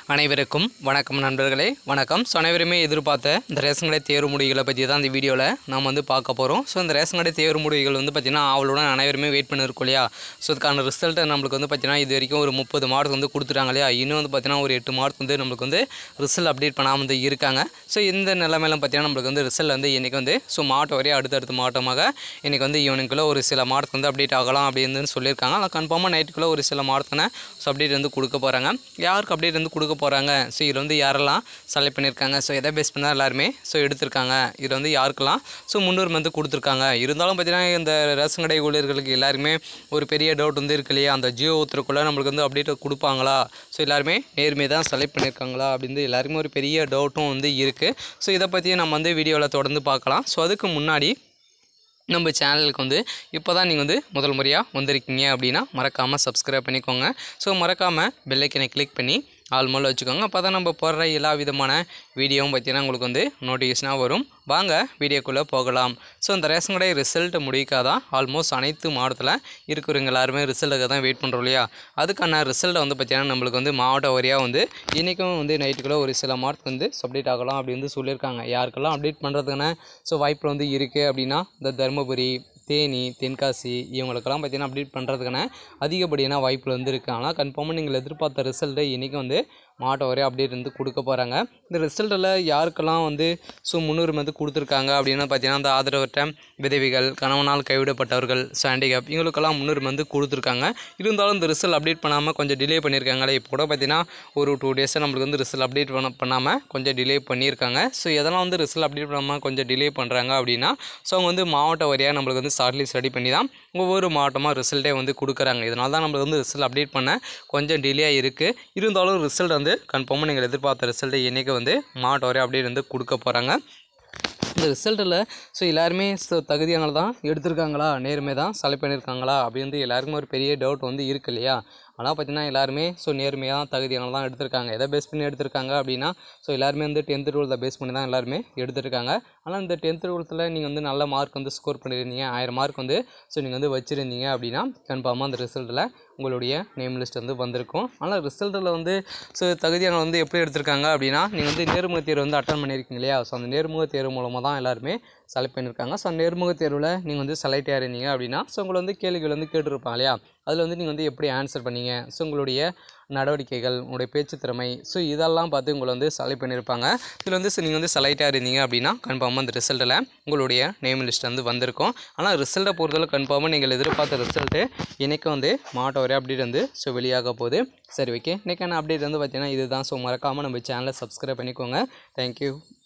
அனைவருக்கும் வணக்கம் நண்பர்களே வணக்கம் ஸோ அனைவருமே எதிர்பார்த்த இந்த ரேஷன் கடை தேர்வு முடிவுகளை பற்றி தான் இந்த வீடியோவில் நாம் வந்து பார்க்க போகிறோம் ஸோ இந்த ரேஷன் கடை தேர்வு முடிவுகள் வந்து பார்த்திங்கன்னா அவளுடன் அனைவருமே வெயிட் பண்ணிருக்கோம் இல்லையா ஸோ இதுக்கான ரிசல்ட்டை நம்மளுக்கு வந்து பார்த்திங்கன்னா இது வரைக்கும் ஒரு முப்பது மார்க் வந்து கொடுத்துட்டாங்க இல்லையா இன்னும் வந்து பார்த்திங்கன்னா ஒரு எட்டு மார்க் வந்து நம்மளுக்கு வந்து ரிசல்ட் அப்டேட் பண்ணாமல் வந்து இருக்காங்க ஸோ இந்த நிலைமையில பார்த்திங்கன்னா நம்மளுக்கு வந்து ரிசல்ட் வந்து இன்றைக்கி வந்து ஸோ மாவட்டம் வரையும் அடுத்தடுத்த மாவட்டமாக இன்றைக்கி வந்து ஈவினிங்குள்ளே ஒரு சில மார்க் வந்து அப்டேட் ஆகலாம் அப்படின்னு சொல்லியிருக்காங்க ஆனால் கன்ஃபார்மாக நைட்டுக்குள்ளே ஒரு சில மார்க்கான ஸோ அப்டேட் வந்து கொடுக்க போகிறாங்க யாருக்கு அப்டேட் வந்து கொடுக்க போகிறாங்க ஸோ இதில் வந்து யாரெல்லாம் செலக்ட் பண்ணியிருக்காங்க ஸோ எதை பேஸ் பண்ணால் எல்லாருமே ஸோ எடுத்திருக்காங்க இதில் வந்து யாருக்கெல்லாம் ஸோ முன்னுரிமை வந்து கொடுத்துருக்காங்க இருந்தாலும் பார்த்தீங்கன்னா இந்த ரேஷன் கடை ஊழியர்களுக்கு எல்லாருமே ஒரு பெரிய டவுட் வந்து இருக்கு இல்லையா அந்த ஜியோ ஒருத்தருக்குள்ளே நம்மளுக்கு வந்து அப்டேட் கொடுப்பாங்களா ஸோ எல்லாருமே நேர்மையை தான் செலக்ட் பண்ணியிருக்காங்களா அப்படின்னு எல்லாருக்குமே ஒரு பெரிய டவுட்டும் வந்து இருக்குது ஸோ இதை பற்றி நம்ம வந்து வீடியோவில் தொடர்ந்து பார்க்கலாம் ஸோ அதுக்கு முன்னாடி நம்ம சேனலுக்கு வந்து இப்போ தான் நீங்கள் வந்து முதல் முறையாக வந்திருக்கீங்க அப்படின்னா மறக்காமல் சப்ஸ்கிரைப் பண்ணிக்கோங்க ஸோ மறக்காமல் பெல்லைக்கனை கிளிக் பண்ணி ஆல் மோல் வச்சுக்கோங்க அப்போ தான் நம்ம போடுற எல்லா விதமான வீடியோவும் பார்த்தீங்கன்னா உங்களுக்கு வந்து நோட்டிஃபிகேஷனாக வரும் வாங்க வீடியோக்குள்ளே போகலாம் ஸோ இந்த ரேஷன் கடை ரிசல்ட் முடிக்காதான் ஆல்மோஸ்ட் அனைத்து மாவட்டத்தில் இருக்கிறவங்க எல்லாருமே ரிசல்ட்டுக்கு தான் வெயிட் பண்ணுறோம் இல்லையா அதுக்கான ரிசல்ட்டை வந்து பார்த்தீங்கன்னா நம்மளுக்கு வந்து மாவட்ட வாரியாக வந்து இன்றைக்கும் வந்து நைட்டுக்குள்ளே ஒரு சில மார்க் வந்து அப்டேட் ஆகலாம் அப்படின்னு வந்து சொல்லியிருக்காங்க யாருக்கெல்லாம் அப்டேட் பண்ணுறதுக்கான ஸோ வாய்ப்பு வந்து இருக்குது அப்படின்னா இந்த தருமபுரி தேனி தென்காசி இவங்களுக்கெல்லாம் பார்த்தீங்கன்னா அப்டேட் பண்ணுறதுக்கான அதிகப்படியான வாய்ப்பு வந்து இருக்குது ஆனால் கன்ஃபார்மாக நீங்கள் எதிர்பார்த்த ரிசல்ட்டை இன்றைக்கி வந்து மாவட்ட வரை அப்டேட் வந்து கொடுக்க போகிறாங்க இந்த ரிசல்ட்டில் யாருக்கெல்லாம் வந்து ஸோ முன்னுரிமை வந்து கொடுத்துருக்காங்க அப்படின்னா பார்த்தீங்கன்னா அந்த ஆதரவற்ற விதவிகள் கணவனால் கைவிடப்பட்டவர்கள் சாண்டிகப் இவங்களுக்கெல்லாம் முன்னுரிமை வந்து கொடுத்துருக்காங்க இருந்தாலும் இந்த ரிசல்ட் அப்டேட் பண்ணாமல் கொஞ்சம் டிலே பண்ணியிருக்காங்களே இப்போ கூட பார்த்தீங்கன்னா ஒரு டூ டேஸாக நம்மளுக்கு வந்து ரிசல்ட் அப்டேட் பண்ண பண்ணாமல் கொஞ்சம் டிலே பண்ணியிருக்காங்க ஸோ எதெல்லாம் வந்து ரிசல்ட் அப்டேட் பண்ணாமல் கொஞ்சம் டிலே பண்ணுறாங்க அப்படின்னா ஸோ அவங்க வந்து மாவட்ட வாரியாக நம்மளுக்கு வந்து ஷார்ட் லிஸ்ட் ரெடி பண்ணி தான் ஒவ்வொரு மாவட்டமாக ரிசல்ட்டே வந்து கொடுக்குறாங்க இதனால தான் நம்மளுக்கு வந்து ரிசல்ட் அப்டேட் பண்ண கொஞ்சம் டிலே இருக்குது இருந்தாலும் ரிசல்ட் வந்து கன்ஃபார்மாக நீங்கள் எதிர்பார்த்த ரிசல்ட்டை இன்றைக்கி வந்து மாவட்ட வரை அப்டேட் வந்து கொடுக்க போகிறாங்க இந்த ரிசல்ட்டில் ஸோ எல்லாருமே ஸோ தகுதியானது தான் எடுத்திருக்காங்களா நேர்மை தான் செலக்ட் பண்ணியிருக்காங்களா அப்படின்னு எல்லாருக்குமே ஒரு பெரிய டவுட் வந்து இருக்கு இல்லையா ஆனால் பார்த்தீங்கன்னா எல்லாருமே ஸோ நேர்மையாக தகுதியானது தான் எடுத்திருக்காங்க எதை பேஸ் பண்ணி எடுத்திருக்காங்க அப்படின்னா ஸோ எல்லாருமே வந்து டென்த்து டுவெல்த்தை பேஸ் பண்ணி தான் எல்லாருமே எடுத்திருக்காங்க ஆனால் இந்த டென்த்து டுவெல்த்தில் நீங்கள் வந்து நல்ல மார்க் வந்து ஸ்கோர் பண்ணியிருந்தீங்க ஆயிரம் மார்க் வந்து ஸோ நீங்கள் வந்து வச்சுருந்தீங்க அப்படின்னா கன்ஃபார்மாக அந்த ரிசல்ட்டில் உங்களுடைய நேம் லிஸ்ட் வந்து வந்திருக்கும் ஆனால் ரிசல்ட்டில் வந்து ஸோ தகுதியான வந்து எப்படி எடுத்திருக்காங்க அப்படின்னா நீங்கள் வந்து நேர்முக தேர்வு வந்து அட்டன் பண்ணியிருக்கீங்க இல்லையா ஸோ அந்த நேர்முக தேர்வு மூலமாக தான் எல்லாருமே செலக்ட் பண்ணியிருக்காங்க ஸோ அந்த நேர்முக தேர்வில் நீங்கள் வந்து செலக்ட் ஆயிருந்தீங்க அப்படின்னா ஸோ உங்களை வந்து கேள்விகள் வந்து கேட்டிருப்பாங்க இல்லையா அதில் வந்து நீங்கள் வந்து எப்படி ஆன்சர் பண்ணீங்க ஸோ உங்களுடைய நடவடிக்கைகள் உங்களுடைய பேச்சு திறமை ஸோ இதெல்லாம் பார்த்து உங்களை வந்து செலக்ட் பண்ணியிருப்பாங்க இதில் வந்து நீங்கள் வந்து செலக்டாக இருந்தீங்க அப்படின்னா கன்ஃபார்மாக அந்த ரிசல்ட்டில் உங்களுடைய நேம் லிஸ்ட் வந்து வந்திருக்கும் ஆனால் ரிசல்ட்டை பொறுத்தவரை கன்ஃபார்மாக நீங்கள் எதிர்பார்த்த ரிசல்ட்டு இன்றைக்கி வந்து மாவட்ட வரை அப்டேட் வந்து ஸோ வெளியாக போகுது சரி ஓகே இன்றைக்கான அப்டேட் வந்து பார்த்தீங்கன்னா இதுதான் ஸோ மறக்காமல் நம்ம சேனலை சப்ஸ்கிரைப் பண்ணிக்கோங்க தேங்க்யூ